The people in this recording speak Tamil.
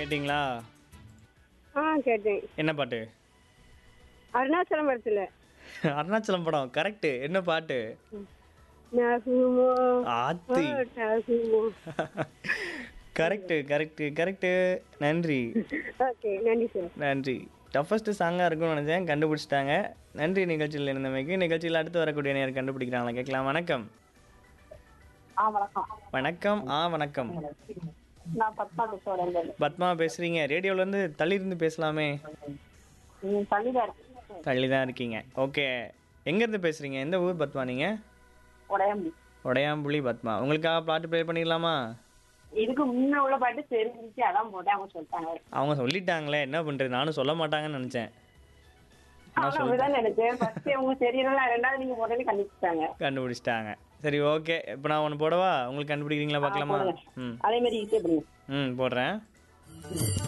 கேட்டிங்களா ஆ கேட்டேன் என்ன பாட்டு அருணாச்சலம் படத்துல அருணாச்சலம் படம் கரெக்ட் என்ன பாட்டு நகுமோ ஆத்தி ஓ, நகுமோ கரெக்ட் கரெக்ட் கரெக்ட் நன்றி ஓகே நன்றி சார் நன்றி டஃபஸ்ட் சாங்காக இருக்கும்னு நினச்சேன் கண்டுபிடிச்சிட்டாங்க நன்றி நிகழ்ச்சியில் இருந்தமைக்கு நிகழ்ச்சியில் அடுத்து வரக்கூடிய நேரம் கண்டுபிடிக்கிறாங்களா கேட்கலாம் வணக்கம் ஆ வணக்கம் வணக்கம் ஆ வணக்கம் நான் பத்மா பேசுறேன் பத்மா பேசுறீங்க ரேடியோல இருந்து தள்ளி இருந்து பேசலாமே பள்ளிதான் இருக்கு தள்ளி தான் இருக்கீங்க ஓகே எங்க இருந்து பேசுறீங்க எந்த ஊர் பத்மா நீங்க உடையம்பி உடையாம்புலி பத்மா உங்களுக்காக பாட்டு ப்ளே பண்ணிடலாமா இதுக்கு முன்ன உள்ள பாட்டு தெரிஞ்சிச்சு அதான் போட்டேன் அவங்க சொல்லிட்டாங்க அவங்க சொல்லிட்டாங்களே என்ன பண்றது நானும் சொல்ல மாட்டாங்கன்னு நினைச்சேன் நானும் அப்படிதான் நினைச்சேன் ஃபர்ஸ்ட் அவங்க தெரியல ரெண்டாவது நீங்க உடனே கண்டிச்சிட்டாங்க கண்டுபிடிச்சிட்டாங்க சரி ஓகே இப்போ நான் ஒன்று போடவா உங்களுக்கு கண்டுபிடிக்கிறீங்களா பார்க்கலாமா ம் அதே மாதிரி ஈஸியா பண்ணுங்க ம் போடுறேன்